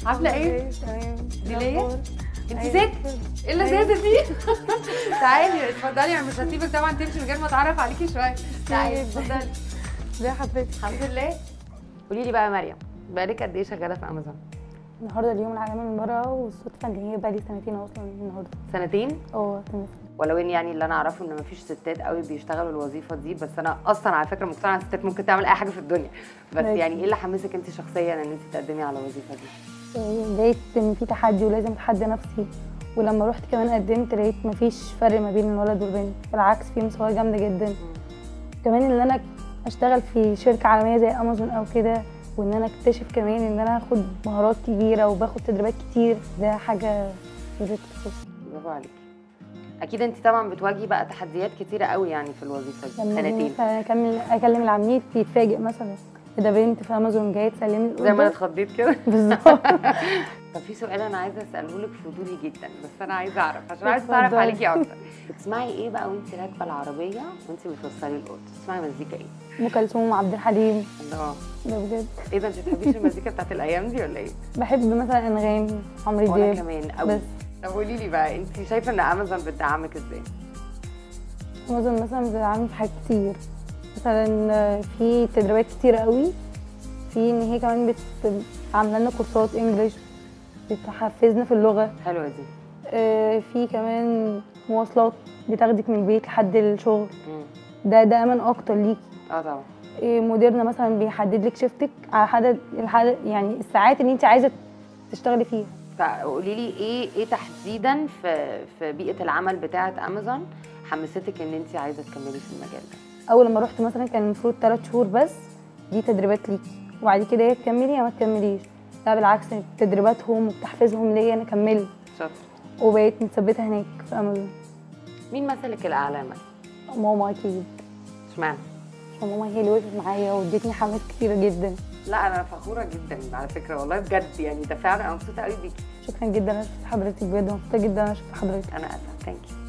عامله ايه تمام دي ليا؟ انت أيوة. ست ايه اللذاذه دي تعالي اتفضلي انا مش هسيبك طبعا تمشي من غير ما اتعرف عليكي شويه تعالي اتفضلي ازي حضرتك الحمد لله قولي لي بقى يا مريم بقالك قد ايه شغاله في امازون النهارده اليوم العالمي من بره والصدفه ان هي بقالي سنتين اصلا النهارده سنتين اه تمام ولو ان يعني اللي انا اعرفه ان مفيش ستات قوي بيشتغلوا الوظيفه دي بس انا اصلا على فكره مقتنعه الستات ممكن تعمل اي حاجه في الدنيا بس ماشي. يعني ايه اللي حمسك انت شخصيا ان انت تقدمي على الوظيفه دي إيه، لقيت ان في تحدي ولازم اتحدى نفسي ولما رحت كمان قدمت لقيت مفيش فرق ما بين الولد والبنت بالعكس في مساواه جامده جدا كمان ان انا اشتغل في شركه عالميه زي امازون او كده وان انا اكتشف كمان ان انا اخد مهارات كبيره وباخد تدريبات كتير ده حاجه لازم تخص برافو عليكي اكيد انت طبعا بتواجهي بقى تحديات كتيره قوي يعني في الوظيفه دي لما أجي سنتين مثلا اكمل اكلم العميل يتفاجئ مثلا إيه ده بنت في امازون جايه تسلمني زي ما انا الأوردر. اتخضيت كده بالظبط طب في سؤال انا عايزه اساله لك فضولي جدا بس انا عايزه اعرف عشان عايزه اتعرف اتفضلي. عليكي اكتر بتسمعي ايه بقى وانت راكبه العربيه وانت بتوصلي الاوضه بتسمعي مزيكا ايه ام كلثوم عبد الحليم اه ده بجد ايه ده انت بتحبيش المزيكا بتاعت الايام دي ولا ايه بحب مثلا انغام عمرو وانا دياب كمان قوي بس طب قولي لي بقى انت شايفه ان امازون بتدعمك ازاي امازون مثلا بتدعمني في حاجات كتير مثلا في تدريبات كتير قوي في ان هي كمان بت عامله لنا كورسات انجليش بتحفزنا في اللغه حلوه دي آه، في كمان مواصلات بتاخدك من البيت لحد الشغل مم. ده ده امان اكتر ليكي اه طبعا إيه، مديرنا مثلا بيحدد لك شيفتك على حدد الحدد يعني الساعات اللي انت عايزه تشتغلي فيها فقولي لي ايه ايه تحديدا في في بيئه العمل بتاعه امازون حمستك ان انت عايزه تكملي في المجال ده اول لما رحت مثلا كان المفروض ثلاث شهور بس دي تدريبات ليكي وبعد كده يا تكملي يا ما تكمليش لا بالعكس تدريباتهم وتحفيزهم ليا انا كملت شاطر وبقيت متثبته هناك في امازون مين مثلك الاعلى يا مريم؟ ماما اكيد اشمعنى عشان ماما هي اللي وقفت معايا وادتني حماس كتير جدا لا انا فخوره جدا على فكره والله بجد يعني ده فعلا انا مبسوطه قوي بيكي شكرا جدا انا شفت حضرتك بجد مبسوطه جدا انا شفت حضرتك انا اسف ثانك يو